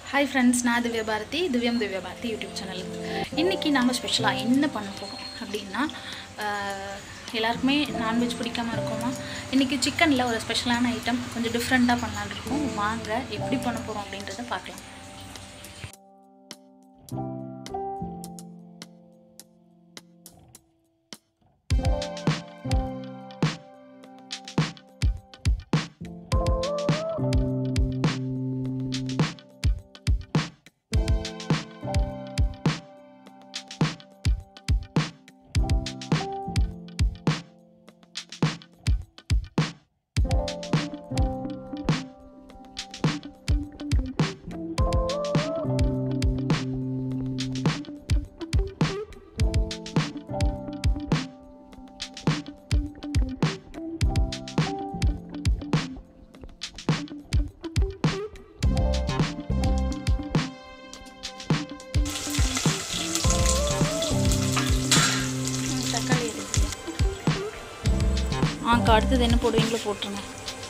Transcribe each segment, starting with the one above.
Hi friends நான் Divya Bharathi Divyam Divya Bharathi YouTube channel இன்றைக்கி நாம் ஸ்பெஷலாக என்ன பண்ண போகிறோம் அப்படின்னா ஆஹ், எல்லாருக்குமே நான்வெஜ் பிடிக்காம இருக்கோமா இன்றைக்கி சிக்கனில் ஒரு ஸ்பெஷலான ஐட்டம் கொஞ்சம் டிஃப்ரெண்ட்டாக பண்ணலான்னு இருக்கோம் வாங்க எப்படி பண்ண போகிறோம் அப்படின்றத பார்க்கலாம் ம், தக்காளி இருக்கு ஆ அடுத்தது என்ன போடுவீங்களோ போட்டுருங்க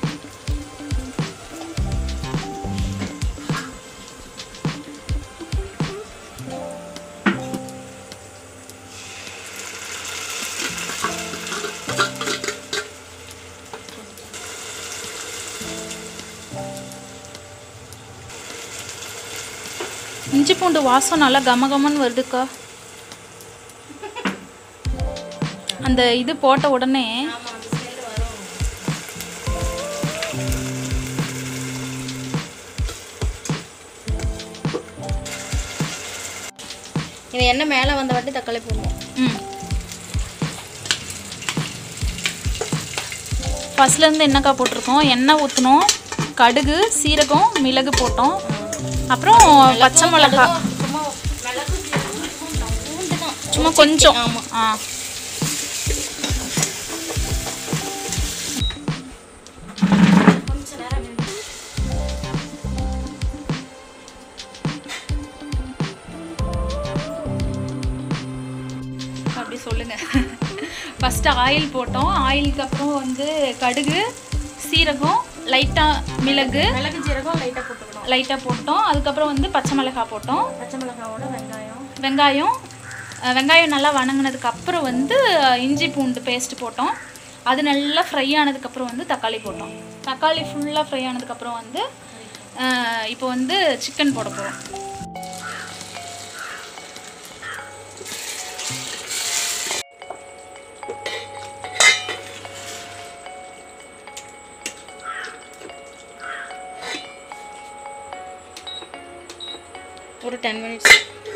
இஞ்சி பூண்டு வாசம் நல்லா கமகமன்னு வருதுக்கா அந்த இது போட்ட உடனே இது எண்ணெய் மேலே வந்த வாட்டி தக்காளி போடணும் ம் ஃபஸ்ட்லேருந்து என்னக்கா போட்டிருக்கோம் எண்ணெய் ஊற்றணும் கடுகு சீரகம் மிளகு போட்டோம் அப்புறம் பச்சை மிளகாய் சும்மா மிளகு பூண்டு தான் சும்மா கொஞ்சம் ஆமா. ஆ கொஞ்ச நேரம் அப்படி சொல்லுங்கள் ஃபஸ்ட்டு ஆயில் போட்டோம் ஆயிலுக்கு அப்புறம் வந்து கடுகு சீரகம் லைட்டாக மிளகு மிளகு ஜீரகம் லைட்டாக போட்டுக்கணும் லைட்டாக போட்டோம் அதுக்கப்புறம் வந்து பச்சை மிளகாய் போட்டோம் பச்சை மிளகாவோட வெங்காயம் வெங்காயம் அஹ் வெங்காயம் நல்லா வணங்கினதுக்கு அப்புறம் வந்து அஹ், இஞ்சி பூண்டு பேஸ்ட் போட்டோம் அது நல்லா ஃப்ரை ஆனதுக்கப்புறம் வந்து தக்காளி போட்டோம் தக்காளி ஃபுல்லாக ஃப்ரை ஆனதுக்கப்புறம் வந்து அஹ், இப்போ வந்து சிக்கன் போட போகிறோம் ஒரு டென் மினிட்ஸ்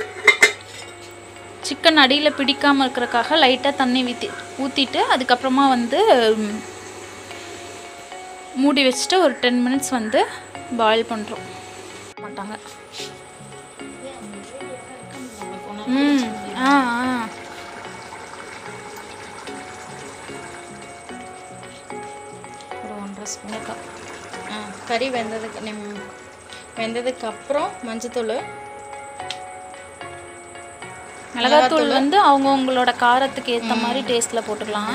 சிக்கன் அடியில் பிடிக்காமல் இருக்கிறக்காக லைட்டாக தண்ணி ஊற்றி ஊற்றிட்டு அதுக்கப்புறமா வந்து ம், மூடி வச்சுட்டு ஒரு டென் மினிட்ஸ் வந்து பாயில் பண்ணுறோம் மாட்டாங்க ம் ஆ ஆ ஒரு ஒன்றரை ஸ்பூன் ஆ கறி வெந்ததுக்கு நிம் வெந்ததுக்கு அப்புறம் மஞ்சத்தூள் மிளகாத்தூள் வந்து அவங்கவுங்களோட காரத்துக்கு ஏற்ற மாதிரி டேஸ்ட்டில் போட்டுக்கலாம்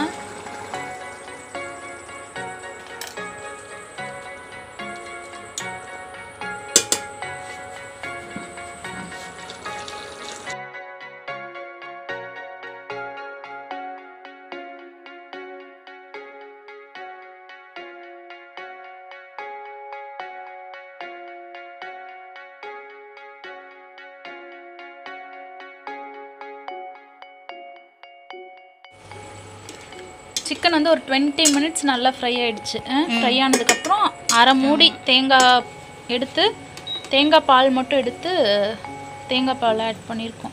சிக்கன் வந்து ஒரு டுவெண்ட்டி மினிட்ஸ் நல்லா ஃப்ரை ஆயிடுச்சு ஃப்ரை ஆனதுக்கப்புறம் அரை மூடி தேங்காய் எடுத்து தேங்காய் பால் மட்டும் எடுத்து தேங்காய் பால் ஆட் பண்ணியிருக்கோம்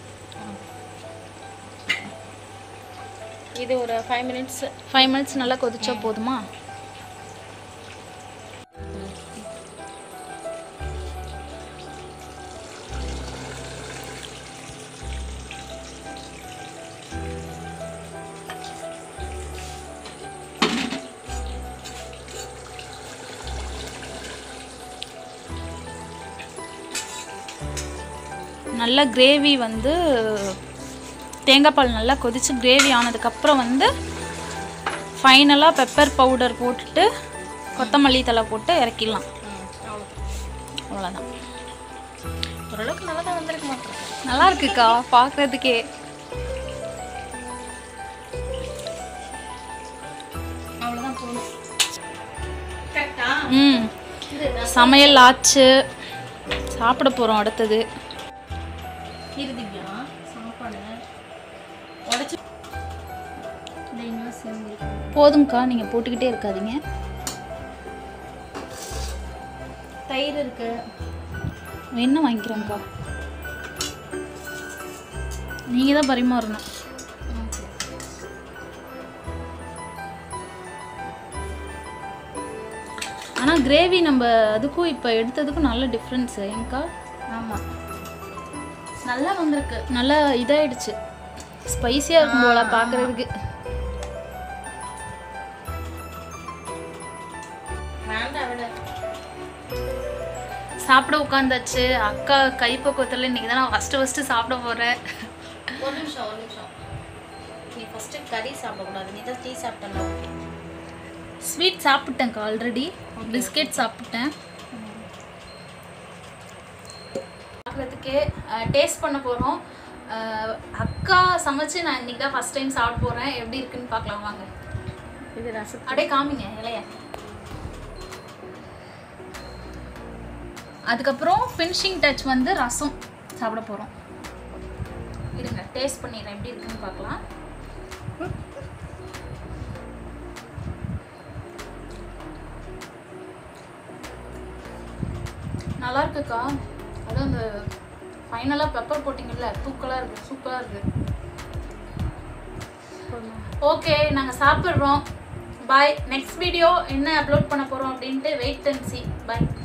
இது ஒரு ஃபைவ் மினிட்ஸ் ஃபைவ் மினிட்ஸ் நல்லா கொதிச்சா போதுமா நல்ல கிரேவி வந்து தேங்காய் பால் நல்லா கொதிச்சு கிரேவி ஆனதுக்கப்புறம் வந்து ஃபைனலாக பெப்பர் பவுடர் போட்டுட்டு கொத்தமல்லி தழை போட்டு இறக்கிடலாம் அவ்வளோ அவ்வளோதான் ஓரளவுக்கு நல்லா தான் வந்திருக்கு மாட்டேன் நல்லா இருக்குக்கா பார்க்குறதுக்கே அவ்வளோதான் போதும் கரெக்டா ம் சமையல் ஆச்சு சாப்பிட போகிறோம் அடுத்தது இருந்தீங்களா சாப்பாடு உடச்சி இன்னும் சேர்ந்துருக்கு போதும்க்கா நீங்கள் போட்டுக்கிட்டே இருக்காதீங்க தயிர் இருக்கு என்ன வாங்கிக்கிறோங்க்கா நீங்கள் தான் பரிமாறணும் ஆனால் கிரேவி நம்ம அதுக்கும் இப்போ எடுத்ததுக்கும் நல்ல டிஃப்ரென்ஸு ஏங்க்கா ஆமாம் நல்லா வந்திருக்கு நல்லா இதாயிடுச்சு ஸ்பைசியாக இருக்கும் போல பார்க்குறதுக்கு வேண்டாம் விட சாப்பிட உட்காந்தாச்சு அக்கா கைப்பக்குவத்தில் இன்னைக்கு தான் நான் ஃபஸ்ட்டு ஃபஸ்ட்டு சாப்பிட போகிறேன் ஒரு நிமிஷம் ஒரு நிமிஷம் நீ ஃபஸ்ட்டு கறி சாப்பிடக்கூடாது நீ தான் டீ சாப்பிட்டல ஸ்வீட் சாப்பிட்டேன்க்கா ஆல்ரெடி பிஸ்கெட் சாப்பிட்டேன் பார்க்குறதுக்கே டேஸ்ட் பண்ண போகிறோம் அக்கா சமைச்சு நான் இன்னைக்கு தான் ஃபஸ்ட் டைம் சாப்பிட போகிறேன் எப்படி இருக்குன்னு பார்க்கலாம் வாங்க இது ரசம் அப்படியே காமிங்க இலைய அதுக்கப்புறம் ஃபினிஷிங் டச் வந்து ரசம் சாப்பிட போகிறோம் இருங்க டேஸ்ட் பண்ணிடுறேன் எப்படி இருக்குன்னு பார்க்கலாம் நல்லா இருக்குக்கா அதுவும் அந்த ஃபைனலாக பெப்பர் போட்டிங்கல்ல தூக்கலாக இருக்குது சூப்பராக இருக்குது ஓகே நாங்கள் சாப்பிட்றோம் பாய் நெக்ஸ்ட் வீடியோ என்ன அப்லோட் பண்ண போகிறோம் அப்படின்ட்டு வெயிட் அண்ட் சி பாய்